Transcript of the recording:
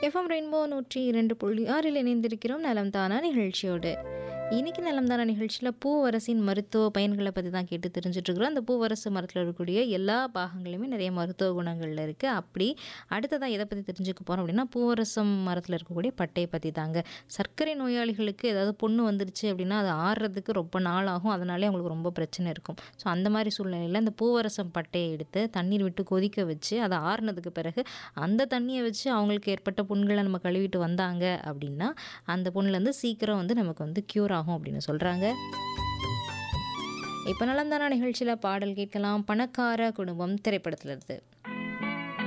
FM rainbow நூற்றி இரண்டு புள்ளி ஆறில் இணைந்திருக்கிறோம் நலம் தானா நிகழ்ச்சியோடு இன்னைக்கு நலம் தானா நிகழ்ச்சியில் பூவரசின் மருத்துவ பயன்களை பற்றி தான் கேட்டு தெரிஞ்சுட்டு இருக்கிறோம் அந்த பூவரசு மரத்தில் இருக்கக்கூடிய எல்லா பாகங்களுமே நிறைய மருத்துவ குணங்களில் இருக்குது அப்படி அடுத்ததாக எதை பற்றி தெரிஞ்சுக்க போகிறோம் அப்படின்னா பூவரசம் மரத்தில் இருக்கக்கூடிய பட்டையை பற்றி தாங்க சர்க்கரை நோயாளிகளுக்கு ஏதாவது பொண்ணு வந்துருச்சு அப்படின்னா அது ஆறுறதுக்கு ரொம்ப நாள் ஆகும் அதனாலே அவங்களுக்கு ரொம்ப பிரச்சனை இருக்கும் ஸோ அந்த மாதிரி சூழ்நிலையில் இந்த பூவரசம் பட்டையை எடுத்து தண்ணீர் விட்டு கொதிக்க வச்சு அதை ஆறுனதுக்கு பிறகு அந்த தண்ணியை வச்சு அவங்களுக்கு ஏற்பட்ட புண்களை நம்ம கழுவிட்டு வந்தாங்க அப்படின்னா அந்த புண்ணுலேருந்து சீக்கிரம் வந்து நமக்கு வந்து க்யூர் ஆகும் அப்படின்னு சொல்கிறாங்க இப்போ நலந்தானா நிகழ்ச்சியில் பாடல் கேட்கலாம் பணக்கார குடும்பம் திரைப்படத்தில் இருந்து